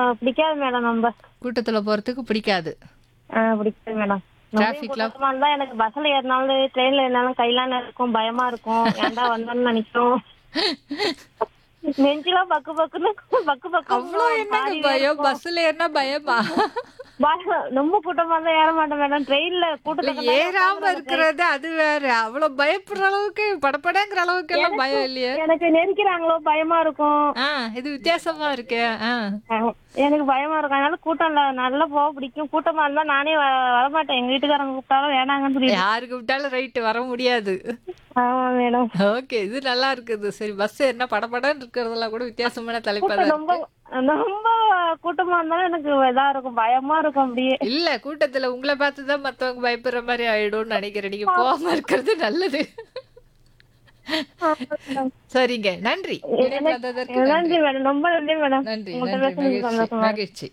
பிடிக்காது மேடம் ரொம்ப கூட்டத்துல போறதுக்கு பிடிக்காது ஆ, பிடிக்காது மேடம் Traffic ல- கூட்டமா இருந்தா எனக்கு பஸ்ல ஏறினாலும் ட்ரெயின்ல ஏறினாலும் கையெல்லாம் இருக்கும் பயமா இருக்கும் ஏன்டா வந்தோம்னு நினைக்கும் நெஞ்செல்லாம் பக்கு பக்குன்னு பக்கு பக்கு அவ்வளோ என்னங்க பயம் பஸ்ல ஏறினா பயமா பயம் ரொம்ப கூட்டமா இருந்தா ஏற மாட்டேன் மேடம் ட்ரெயின்ல இல்ல, கூட்டத்துல ஏறாம இருக்கிறது அது வேற அவ்வளவு பயப்படுற அளவுக்கு படப்படங்கிற அளவுக்கு எல்லாம் பயம் இல்லையே எனக்கு நெருக்கிறாங்களோ பயமா இருக்கும் ஆ இது வித்தியாசமா இருக்கு ஆ ஆஹ், எனக்கு பயமா இருக்கும் அதனால கூட்டம் இல்ல நல்லா போக பிடிக்கும் கூட்டமா இருந்தா நானே வ- வரமாட்டேன் எங்க வீட்டுக்காரங்க கூப்பிட்டாலும் வேணாங்கன்னு சொல்லி யாருக்கு விட்டாலும் ரைட்டு வர முடியாது ஆமா மேடம் ஓகே இது நல்லா இருக்குது சரி பஸ் என்ன படபடன்னு இருக்கிறதெல்லாம் கூட வித்தியாசமான தலைப்பா கூட்டம் தான் ரொம்ப ரொம்ப கூட்டமா இருந்தாலும் எனக்கு இதா இருக்கும் பயமா இருக்கும் அப்படியே இல்ல கூட்டத்துல உங்களை பார்த்து தான் மத்தவங்க பயப்படுற மாதிரி ஆயிடும்னு நினைக்கிறேன் நீங்க போகாம இருக்கிறது நல்லது சரிங்க நன்றி இணைப்பு வந்ததற்கு நன்றி. நன்றி மேடம் ரொம்ப நன்றி மேடம் நன்றி உங்கள்ட்ட நன்றி பேசுனது மகிழ்ச்சி சந்தோஷமா மகிழ்ச்சி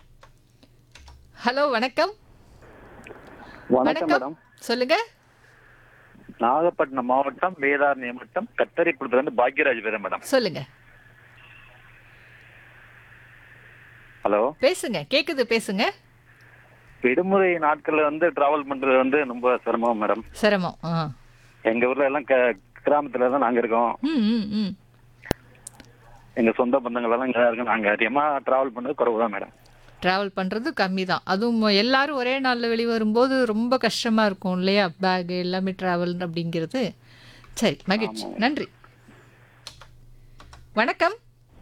ஹலோ வணக்கம் வணக்கம் வணக்கம் மேடம் சொல்லுங்க நாகப்பட்டினம் மாவட்டம் வேதாரண்யம் வட்டம் கத்தரிக்குளத்துல இருந்து பாக்யராஜ் பேரன் மேடம் சொல்லுங்க ஹலோ பேசுங்க கேக்குது பேசுங்க விடுமுறை நாட்கள்ல வந்து டிராவல் பண்றது வந்து ரொம்ப சிரமம் மேடம் சிரமம் ஆ எங்க ஊர்ல எல்லாம் க- கிராமத்துல தான் நாங்க இருக்கோம் ம் ம் ம் எங்க சொந்த பந்தங்கள் எல்லாம் இங்க தான் இருக்கோம் நாங்க அதிகமா டிராவல் பண்றது குறைவு தான் மேடம் ட்ராவல் பண்ணுறது கம்மி தான் அதுவும் எல்லாரும் ஒரே நாளில் வெளியே வரும்போது ரொம்ப கஷ்டமாக இருக்கும் இல்லையா பேகு எல்லாமே ட்ராவல் அப்படிங்கிறது சரி மகிழ்ச்சி நன்றி வணக்கம்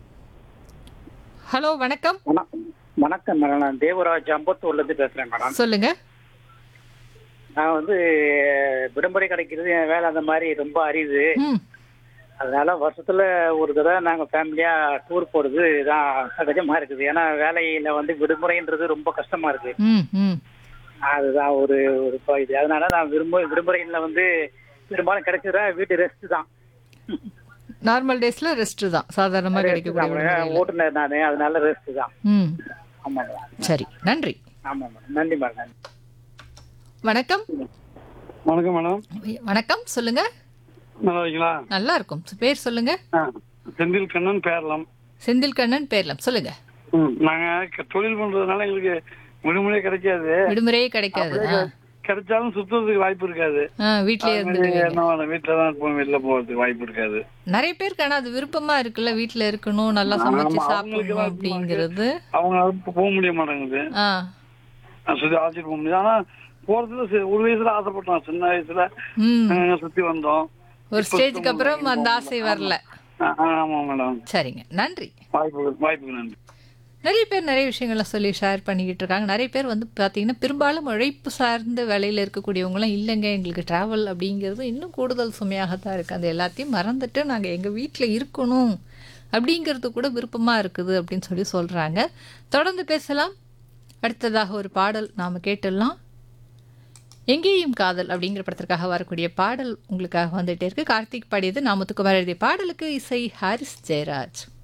ஹலோ வணக்கம் வண- வணக்கம் மேடம் நான் தேவராஜ் அம்பத்தூர்ல இருந்து பேசுறேன் மேடம் சொல்லுங்க நான் வந்து விடுமுறை கிடைக்கிறது என் வேலை அந்த மாதிரி ரொம்ப அரியுது ம் அதனால வருஷத்துல ஒரு தடவை நாங்க ஃபேமிலியா டூர் போறது தான் சகஜமா இருக்குது ஏன்னா வேலையில வந்து விடுமுறைன்றது ரொம்ப கஷ்டமா இருக்கு ம் ம் அதுதான் ஒரு ஒரு இப்ப இது அதனால நான் விடுமுறை விடுமுறையில வந்து பெரும்பாலும் கிடைச்சதா வீட்டு ரெஸ்ட் தான் நார்மல் டேஸில் ரெஸ்ட்டு தான் சாதாரணமாக கிடைக்கக்கூடிய விடுமுறையில. ஓட்டுநர் நானு அதனால ரெஸ்ட் தான் ம் ஆமா மேடம் சரி நன்றி ஆமா மேடம் நன்றி மேடம் நன்றி வணக்கம் வணக்கம் மேடம் வணக்கம் சொல்லுங்க நல்லா இருக்கீங்களா நல்லா இருக்கும் பேர் சொல்லுங்க ஆ, செந்தில் கண்ணன் பேரலாம் செந்தில் கண்ணன் பேர்லாம் சொல்லுங்க ம், நாங்க க- தொழில் பண்றதுனால எங்களுக்கு விடுமுறை கிடைக்காது விடுமுறையே கிடைக்காது ஆ கிடைச்சாலும் சுத்துறதுக்கு வாய்ப்பு இருக்காது ஆ வீட்லயே இருந்துடுவீங்க என்ன வீட்டுல தான் இருப்போம் வெளில போறதுக்கு வாய்ப்பு இருக்காது நிறைய பேருக்கு ஆனா அது விருப்பமா இருக்குல்ல வீட்ல இருக்கணும் நல்லா சமைச்சு ஆமா, அவங்களுக்கு சாப்பிடணும் தான் அப்படிங்கிறது அவங்க இப்ப போக முடிய மாட்டேங்குது ஆ நான் சுத்தி அழைச்சிட்டு போக முடியாது ஆனா போறதுல சி- ஒரு வயசுல ஆசைப்பட்டோம் சின்ன வயசுல ம் நாங்க சுத்தி வந்தோம் ஒரு ஸ்டேஜுக்கு அப்புறம் அந்த ஆசை வரல ஆ, ஆ, ஆமா மேடம் சரிங்க நன்றி வாய்ப்பு வாய்ப்புக்கு நன்றி நிறைய பேர் நிறைய விஷயங்கள்லாம் சொல்லி ஷேர் பண்ணிக்கிட்டு இருக்காங்க நிறைய பேர் வந்து பார்த்தீங்கன்னா பெரும்பாலும் உழைப்பு சார்ந்த வேலையில் இருக்கக்கூடியவங்களாம் இல்லைங்க எங்களுக்கு ட்ராவல் அப்படிங்கிறது இன்னும் கூடுதல் சுமையாக தான் இருக்குது அது எல்லாத்தையும் மறந்துட்டு நாங்கள் எங்கள் வீட்டில் இருக்கணும் அப்படிங்கிறது கூட விருப்பமாக இருக்குது அப்படின்னு சொல்லி சொல்கிறாங்க தொடர்ந்து பேசலாம் அடுத்ததாக ஒரு பாடல் நாம் கேட்டுடலாம் எங்கேயும் காதல் அப்படிங்கிற படத்திற்காக வரக்கூடிய பாடல் உங்களுக்காக வந்துட்டே இருக்கு கார்த்திக் பாடியது நாமத்துக்குமார் எழுதிய பாடலுக்கு இசை ஹாரிஸ் ஜெயராஜ்